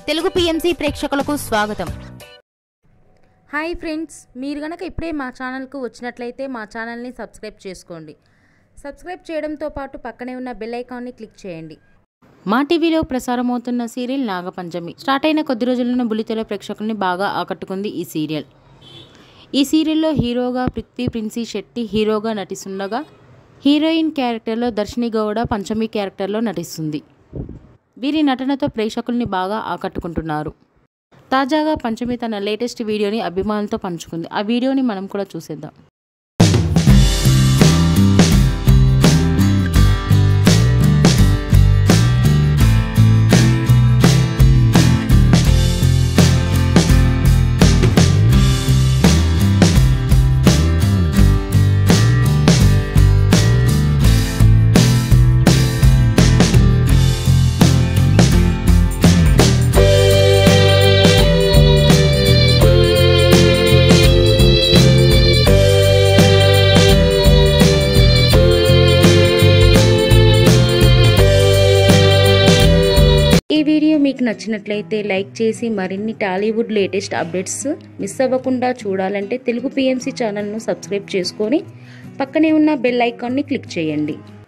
Telugu PMC ప్రేక్షకులకు స్వాగతం hi friends మీరు గనక ఇప్పుడే మా ఛానల్కు వచ్చినట్లయితే మా ఛానల్ని సబ్స్క్రైబ్ చేసుకోండి సబ్స్క్రైబ్ చేయడంతో పాటు పక్కనే ఉన్న బెల్ ఐకాన్ని క్లిక్ చేయండి మా టీవీలో ప్రసారమవుతున్న సీరియల్ నాగపంచమి స్టార్ట్ అయిన కొద్ది రోజుల్లోనే బుల్లితెర ప్రేక్షకుల్ని బాగా ఆకట్టుకుంది ఈ సీరియల్ ఈ సీరియల్లో హీరోగా పృథ్వీ ప్రిన్సీ శెట్టి హీరోగా నటిస్తుండగా హీరోయిన్ క్యారెక్టర్లో దర్శిని గౌడ పంచమి క్యారెక్టర్లో నటిస్తుంది వీరి నటనతో ప్రేక్షకుల్ని బాగా ఆకట్టుకుంటున్నారు తాజాగా పంచమి తన లేటెస్ట్ వీడియోని అభిమానులతో పంచుకుంది ఆ వీడియోని మనం కూడా చూసేద్దాం ఈ వీడియో మీకు నచ్చినట్లయితే లైక్ చేసి మరిన్ని టాలీవుడ్ లేటెస్ట్ అప్డేట్స్ మిస్ అవ్వకుండా చూడాలంటే తెలుగు పిఎంసి ఛానల్ను సబ్స్క్రైబ్ చేసుకొని పక్కనే ఉన్న బెల్ ఐకాన్ని క్లిక్ చేయండి